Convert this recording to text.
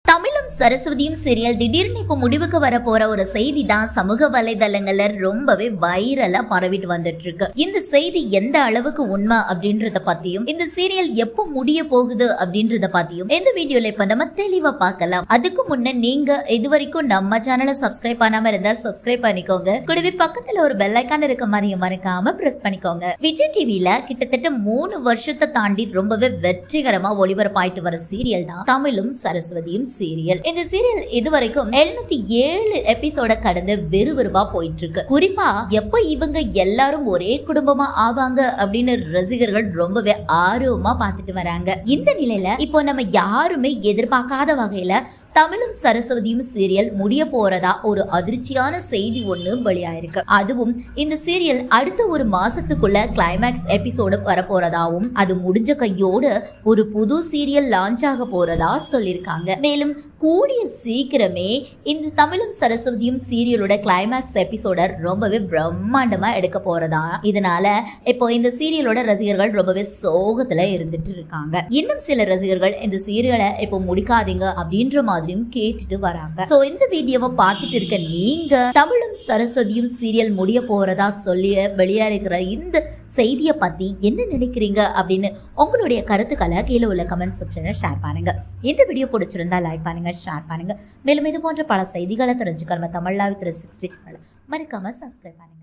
தமிழும் சரஸ்வதியும் சீரியல் திடீர்னு இப்போ முடிவுக்கு வர போற ஒரு செய்தி தான் சமூக வலைதளங்கள்ல ரொம்பவே வைரலா பரவிட்டு வந்துட்டு இருக்கு இந்த செய்தி எந்த அளவுக்கு உண்மை அப்படின்றத பத்தியும் இந்த சீரியல் எப்போ முடிய போகுது அப்படின்றத பத்தியும் இந்த வீடியோல இப்ப நம்ம தெளிவா பார்க்கலாம் அதுக்கு முன்ன நீங்க இது வரைக்கும் நம்ம சேனலை சப்ஸ்கிரைப் பண்ணாம இருந்தா சப்ஸ்கிரைப் பண்ணிக்கோங்க கூடவே பக்கத்துல ஒரு பெல் ஐக்கான் இருக்க மாதிரி மறக்காம பிரஸ் பண்ணிக்கோங்க விஜய் டிவில கிட்டத்தட்ட மூணு வருஷத்தை தாண்டி ரொம்பவே வெற்றிகரமா ஒளிபரப்பாயிட்டு வர சீரியல் தான் தமிழும் சரஸ்வதியும் சீரியல் இந்த சீரியல் இதுவரைக்கும் எழுநூத்தி ஏழு எபிசோட கடந்து விறுவிறுப்பா போயிட்டு இருக்கு குறிப்பா எப்ப இவங்க எல்லாரும் ஒரே குடும்பமா ஆவாங்க அப்படின்னு ரசிகர்கள் ரொம்பவே ஆர்வமா பார்த்துட்டு வராங்க இந்த நிலையில இப்போ நம்ம யாருமே எதிர்பார்க்காத வகையில தமிழும் சரஸ்வதியும் சீரியல் முடிய போறதா ஒரு அதிர்ச்சியான செய்தி ஒண்ணு வெளியாயிருக்கு அதுவும் இந்த சீரியல் அடுத்த ஒரு மாசத்துக்குள்ள கிளைமேக்ஸ் எபிசோடு வரப்போறதாவும் அது முடிஞ்ச கையோட ஒரு புது சீரியல் லான்ச் ஆக போறதா சொல்லியிருக்காங்க மேலும் கூடிய சீக்கிரமே இந்த தமிழும் சரஸ்வதியும் சீரியலோட கிளைமேக்ஸ் எபிசோட ரொம்பவே பிரம்மாண்டமா எடுக்க போறதா இதனால இப்போ இந்த சீரியலோட ரசிகர்கள் ரொம்பவே சோகத்துல இருந்துட்டு இருக்காங்க இன்னும் சில ரசிகர்கள் இந்த சீரியலை இப்போ முடிக்காதீங்க அப்படின்ற மாதிரியும் கேட்டுட்டு வராங்க சோ இந்த வீடியோவை பார்த்துட்டு இருக்க நீங்க தமிழும் சரஸ்வதியும் சீரியல் முடிய போறதா சொல்லி வெளியாகிற இந்த செய்தியை பத்தி என்ன நினைக்கிறீங்க அப்படின்னு உங்களுடைய கருத்துக்களை கீழே உள்ள கமெண்ட் செக்ஷன்ல ஷேர் பண்ணுங்க இந்த வீடியோ பிடிச்சிருந்தா லைக் பண்ணுங்க ஷேர் பண்ணுங்க மேலும் இது போன்ற பல செய்திகளை தெரிஞ்சுக்க நம்ம தமிழ்லாவி த்ரீ சிக்ஸ்டி சேனல் மறக்காம சப்ஸ்கிரைப் பண்ணுங்க